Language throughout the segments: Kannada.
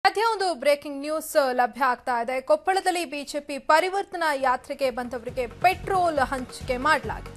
ಸದ್ಯ ಒಂದು ಬ್ರೇಕಿಂಗ್ ನ್ಯೂಸ್ ಲಭ್ಯ ಆಗ್ತಾ ಇದೆ ಕೊಪ್ಪಳದಲ್ಲಿ ಬಿಜೆಪಿ ಪರಿವರ್ತನಾ ಯಾತ್ರೆಗೆ ಬಂದವರಿಗೆ ಪೆಟ್ರೋಲ್ ಹಂಚಿಕೆ ಮಾಡಲಾಗಿದೆ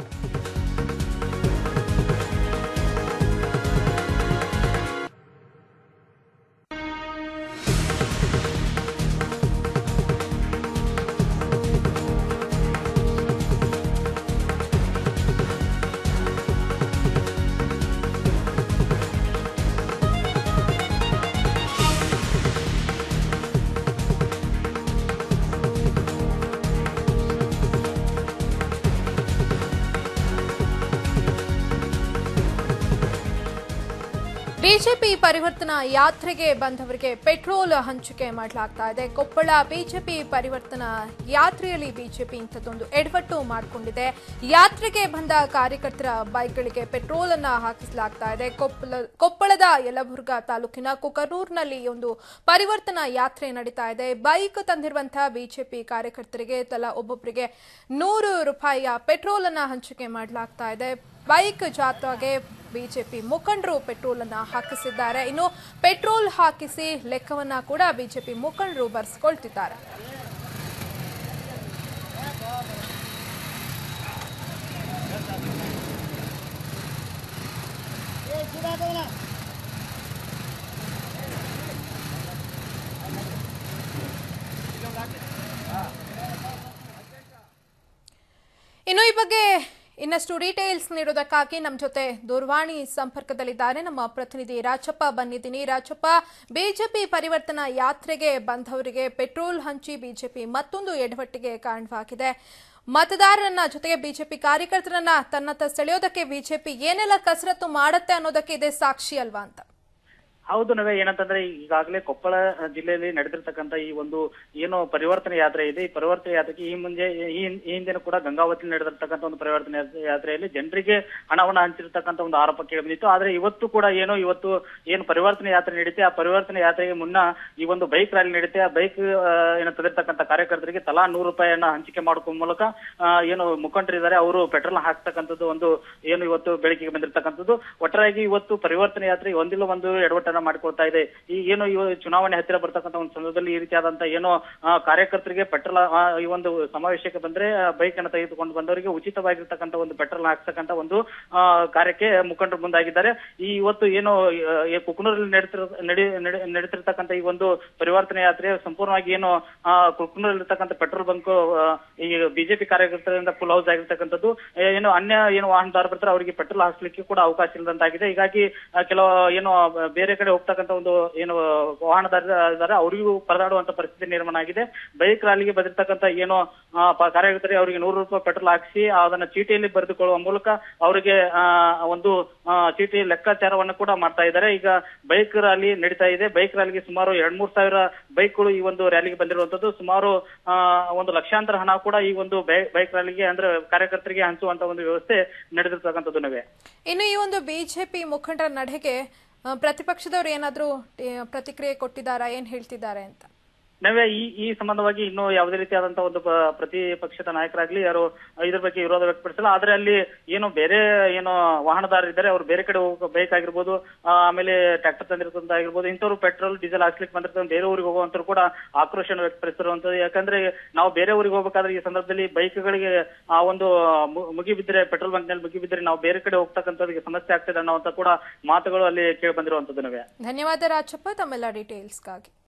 ಬಿಜೆಪಿ ಪರಿವರ್ತನಾ ಯಾತ್ರೆಗೆ ಬಂದವರಿಗೆ ಪೆಟ್ರೋಲ್ ಹಂಚಿಕೆ ಮಾಡಲಾಗ್ತಾ ಇದೆ ಕೊಪ್ಪಳ ಬಿಜೆಪಿ ಪರಿವರ್ತನಾ ಯಾತ್ರೆಯಲ್ಲಿ ಬಿಜೆಪಿ ಇಂಥದ್ದೊಂದು ಎಡವಟ್ಟು ಮಾಡಿಕೊಂಡಿದೆ ಯಾತ್ರೆಗೆ ಬಂದ ಕಾರ್ಯಕರ್ತರ ಬೈಕ್ಗಳಿಗೆ ಪೆಟ್ರೋಲ್ ಅನ್ನ ಹಾಕಿಸಲಾಗ್ತಾ ಇದೆ ಕೊಪ್ಪಳ ಕೊಪ್ಪಳದ ಯಲಬುರ್ಗಾ ತಾಲೂಕಿನ ಕುಕನೂರ್ನಲ್ಲಿ ಈ ಒಂದು ಪರಿವರ್ತನಾ ಯಾತ್ರೆ ನಡೀತಾ ಇದೆ ಬೈಕ್ ತಂದಿರುವಂತಹ ಬಿಜೆಪಿ ಕಾರ್ಯಕರ್ತರಿಗೆ ತಲಾ ಒಬ್ಬೊಬ್ಬರಿಗೆ ನೂರು ರೂಪಾಯಿಯ ಪೆಟ್ರೋಲ್ ಅನ್ನ ಹಂಚಿಕೆ ಮಾಡಲಾಗ್ತಾ ಇದೆ ಬೈಕ್ ಜಾಥಾಗೆ ಬಿಜೆಪಿ ಮುಖಂಡರು ಪೆಟ್ರೋಲ್ ಅನ್ನ ಹಾಕಿಸಿದ್ದಾರೆ ಇನ್ನು ಪೆಟ್ರೋಲ್ ಹಾಕಿಸಿ ಲೆಕ್ಕವನ್ನ ಕೂಡ ಬಿಜೆಪಿ ಮುಖಂಡರು ಬರೆಸ್ಕೊಳ್ತಿದ್ದಾರೆ ಇನ್ನು ಈ ಬಗ್ಗೆ ಇನ್ನಷ್ಟು ಡೀಟೇಲ್ಸ್ ನೀಡೋದಕ್ಕಾಗಿ ನಮ್ಮ ಜೊತೆ ದೂರವಾಣಿ ಸಂಪರ್ಕದಲ್ಲಿದ್ದಾರೆ ನಮ್ಮ ಪ್ರತಿನಿಧಿ ರಾಜಪ್ಪ ಬಂದಿದ್ದೀನಿ ರಾಜಪ್ಪ ಬಿಜೆಪಿ ಪರಿವರ್ತನಾ ಯಾತ್ರೆಗೆ ಬಂದವರಿಗೆ ಪೆಟ್ರೋಲ್ ಹಂಚಿ ಬಿಜೆಪಿ ಮತ್ತೊಂದು ಎಡವಟ್ಟಿಗೆ ಕಾರಣವಾಗಿದೆ ಮತದಾರರನ್ನ ಜೊತೆಗೆ ಬಿಜೆಪಿ ಕಾರ್ಯಕರ್ತರನ್ನ ತನ್ನತ್ತ ಸೆಳೆಯೋದಕ್ಕೆ ಬಿಜೆಪಿ ಏನೆಲ್ಲ ಕಸರತ್ತು ಮಾಡುತ್ತೆ ಅನ್ನೋದಕ್ಕೆ ಇದೇ ಸಾಕ್ಷಿ ಅಲ್ವಾ ಅಂತ ಹೌದು ನಾವೇ ಏನಂತಂದ್ರೆ ಈಗಾಗಲೇ ಕೊಪ್ಪಳ ಜಿಲ್ಲೆಯಲ್ಲಿ ನಡೆದಿರ್ತಕ್ಕಂಥ ಈ ಒಂದು ಏನು ಪರಿವರ್ತನೆ ಯಾತ್ರೆ ಇದೆ ಈ ಪರಿವರ್ತನೆ ಯಾತ್ರೆಗೆ ಈ ಮುಂಜೆ ಈ ಈ ಹಿಂದಿನ ಕೂಡ ಗಂಗಾವತಿ ನಡೆದಿರ್ತಕ್ಕಂಥ ಒಂದು ಪರಿವರ್ತನೆ ಯಾತ್ರೆ- ಯಾತ್ರೆಯಲ್ಲಿ ಜನರಿಗೆ ಹಣವನ್ನು ಹಂಚಿರ್ತಕ್ಕಂಥ ಒಂದು ಆರೋಪ ಕೇಳಿ ಬಂದಿತ್ತು ಆದ್ರೆ ಇವತ್ತು ಕೂಡ ಏನು ಇವತ್ತು ಏನು ಪರಿವರ್ತನೆ ಯಾತ್ರೆ ನಡೀತೆ ಆ ಪರಿವರ್ತನೆ ಯಾತ್ರೆಗೆ ಮುನ್ನ ಈ ಒಂದು ಬೈಕ್ ರ್ಯಾಲಿ ನಡೀತೆ ಆ ಬೈಕ್ ಏನು ತಂದಿರ್ತಕ್ಕಂಥ ಕಾರ್ಯಕರ್ತರಿಗೆ ತಲಾ ನೂರು ರೂಪಾಯಿಯನ್ನ ಹಂಚಿಕೆ ಮಾಡುವ ಮೂಲಕ ಆ, ಏನು ಮುಖಂಡರಿದ್ದಾರೆ ಅವರು ಪೆಟ್ರೋಲ್ ಹಾಕ್ತಕ್ಕಂಥದ್ದು ಒಂದು ಏನು ಇವತ್ತು ಬೆಳಕಿಗೆ ಬಂದಿರತಕ್ಕಂಥದ್ದು ಒಟ್ಟಾರೆಯಾಗಿ ಇವತ್ತು ಪರಿವರ್ತನೆ ಯಾತ್ರೆ ಒಂದಿಲ್ಲ ಒಂದು ಎಡವಟ್ಟನ್ನ ಮಾಡಿಕೊಳ್ತಾ ಇದೆ ಈ ಏನು ಇವ ಚುನಾವಣೆ ಹತ್ತಿರ ಬರ್ತಕ್ಕಂಥ ಒಂದು ಸಂದರ್ಭದಲ್ಲಿ ಈ ರೀತಿಯಾದಂತ ಏನು ಆ, ಕಾರ್ಯಕರ್ತರಿಗೆ ಪೆಟ್ರೋಲ್ ಆ, ಈ ಒಂದು ಸಮಾವೇಶಕ್ಕೆ ಬಂದ್ರೆ ಬೈಕ್ ಅನ್ನು ತೆಗೆದುಕೊಂಡು ಬಂದವರಿಗೆ ಉಚಿತವಾಗಿರ್ತಕ್ಕಂಥ ಒಂದು ಪೆಟ್ರೋಲ್ ಹಾಕ್ತಕ್ಕಂಥ ಒಂದು ಆ, ಕಾರ್ಯಕ್ಕೆ ಮುಖಂಡರು ಮುಂದಾಗಿದ್ದಾರೆ ಈ ಇವತ್ತು ಏನು ಆ, ಈ ಕುಕ್ನೂರಲ್ಲಿ ನಡೀತಿರ ನಡಿ ನಡಿ- ನಡೀತಿರ್ತಕ್ಕಂಥ ಈ ಒಂದು ಪರಿವರ್ತನೆ ಯಾತ್ರೆ ಸಂಪೂರ್ಣವಾಗಿ ಏನು ಆ, ಕುಕ್ನೂರಲ್ಲಿರ್ತಕ್ಕಂಥ ಪೆಟ್ರೋಲ್ ಬಂಕ್ ಈ ಬಿಜೆಪಿ ಕಾರ್ಯಕರ್ತರಿಂದ ಫುಲ್ ಹೌಸ್ ಆಗಿರ್ತಕ್ಕಂಥದ್ದು ಏ, ಏನು ಅನ್ಯ ಏನು ವಾಹನದಾರ ಬರ್ತಾರೆ ಅವರಿಗೆ ಪೆಟ್ರೋಲ್ ಹಾಕ್ಲಿಕ್ಕೆ ಕೂಡ ಅವಕಾಶ ಇಲ್ಲದಂತಾಗಿದೆ ಹೀಗಾಗಿ ಆ, ಕೆಲವು ಏನು ಬೇರೆ ಕಡೆ ಹೋಗ್ತಕ್ಕಂಥ ಒಂದು ಏನು ವಾಹನದಾರ ಇದ್ದಾರೆ ಅವರಿಗೂ ಪರದಾಡುವಂತ ಪರಿಸ್ಥಿತಿ ನಿರ್ಮಾಣ ಆಗಿದೆ ಬೈಕ್ ರ್ಯಾಲಿಗೆ ಬಂದಿರ್ತಕ್ಕಂಥ ಏನು ಆ, ಪ- ಕಾರ್ಯಕರ್ತರಿಗೆ ಅವರಿಗೆ ನೂರು ರೂಪಾಯಿ ಪೆಟ್ರೋಲ್ ಹಾಕಿಸಿ ಅದನ್ನ ಚೀಟಿಯಲ್ಲಿ ಬರೆದುಕೊಳ್ಳುವ ಮೂಲಕ ಅವರಿಗೆ ಆ, ಒಂದು ಆ, ಚೀಟಿ ಲೆಕ್ಕಾಚಾರವನ್ನು ಕೂಡ ಮಾಡ್ತಾ ಇದ್ದಾರೆ ಈಗ ಬೈಕ್ ರ್ಯಾಲಿ ನಡೀತಾ ಇದೆ ಬೈಕ್ ರ್ಯಾಲಿಗೆ ಸುಮಾರು ಎರಡ್ ಮೂರ್ ಸಾವಿರ ಬೈಕ್ಗಳು ಈ ಒಂದು ರ್ಯಾಲಿಗೆ ಬಂದಿರುವಂತದ್ದು ಸುಮಾರು ಆ, ಒಂದು ಲಕ್ಷಾಂತರ ಹಣ ಕೂಡ ಈ ಒಂದು ಬೈಕ್ ರ್ಯಾಲಿಗೆ ಅಂದ್ರೆ ಕಾರ್ಯಕರ್ತರಿಗೆ ಹಂಚುವಂತ ಒಂದು ವ್ಯವಸ್ಥೆ ನಡೆದಿರ್ತಕ್ಕಂಥದ್ದು ನಾವೇ ಇನ್ನು ಈ ಒಂದು ಬಿಜೆಪಿ ಮುಖಂಡರ ನಡೆಗೆ ಆ, ಪ್ರತಿಪಕ್ಷದವರು ಏನಾದರೂ ಪ್ರತಿಕ್ರಿಯೆ ಕೊಟ್ಟಿದ್ದಾರಾ ಏನ್ ಹೇಳ್ತಿದ್ದಾರೆ ಅಂತ ನಾವೇ ಈ ಈ ಸಂಬಂಧವಾಗಿ ಇನ್ನೂ ಯಾವುದೇ ರೀತಿಯಾದಂತಹ ಒಂದು ಪ- ಪ್ರತಿಪಕ್ಷದ ನಾಯಕರಾಗ್ಲಿ ಯಾರು ಇದ್ರ ಬಗ್ಗೆ ವಿರೋಧ ವ್ಯಕ್ತಪಡಿಸಿಲ್ಲ ಆದ್ರೆ ಅಲ್ಲಿ ಏನು ಬೇರೆ ಏನು ವಾಹನದಾರರಿದ್ದಾರೆ ಅವ್ರು ಬೇರೆ ಕಡೆ ಹೋಗಬೇಕಾಗಿರ್ಬೋದು ಆಮೇಲೆ ಟ್ರ್ಯಾಕ್ಟರ್ ತಂದಿರ್ತಂತ ಆಗಿರ್ಬೋದು ಇಂಥವ್ರು ಪೆಟ್ರೋಲ್ ಡೀಸೆಲ್ ಹಾಕ್ಲಿಕ್ಕೆ ಬಂದಿರ್ತಾರೆ ಬೇರೆ ಊರಿಗೆ ಹೋಗುವಂತರು ಕೂಡ ಆಕ್ರೋಶನ ವ್ಯಕ್ತಪಡಿಸಿರುವಂತದ್ದು ಯಾಕಂದ್ರೆ ನಾವು ಬೇರೆ ಊರಿಗೆ ಹೋಗ್ಬೇಕಾದ್ರೆ ಈ ಸಂದರ್ಭದಲ್ಲಿ ಬೈಕ್ಗಳಿಗೆ ಆ ಒಂದು ಮು- ಮುಗಿಬಿದ್ರೆ ಪೆಟ್ರೋಲ್ ಬಂಕ್ ನಲ್ಲಿ ಮುಗಿಬಿದ್ರೆ ನಾವು ಬೇರೆ ಕಡೆ ಹೋಗ್ತಕ್ಕಂಥವ್ರಿಗೆ ಸಮಸ್ಯೆ ಆಗ್ತದೆ ಅನ್ನೋಂತ ಕೂಡ ಮಾತುಗಳು ಅಲ್ಲಿ ಕೇಳಿ ಬಂದಿರುವಂತದ್ದು ನಾವೇ ಧನ್ಯವಾದ ರಾಜಪ್ಪ ತಮ್ಮೆಲ್ಲ ಡೀಟೇಲ್ಸ್ಗಾಗಿ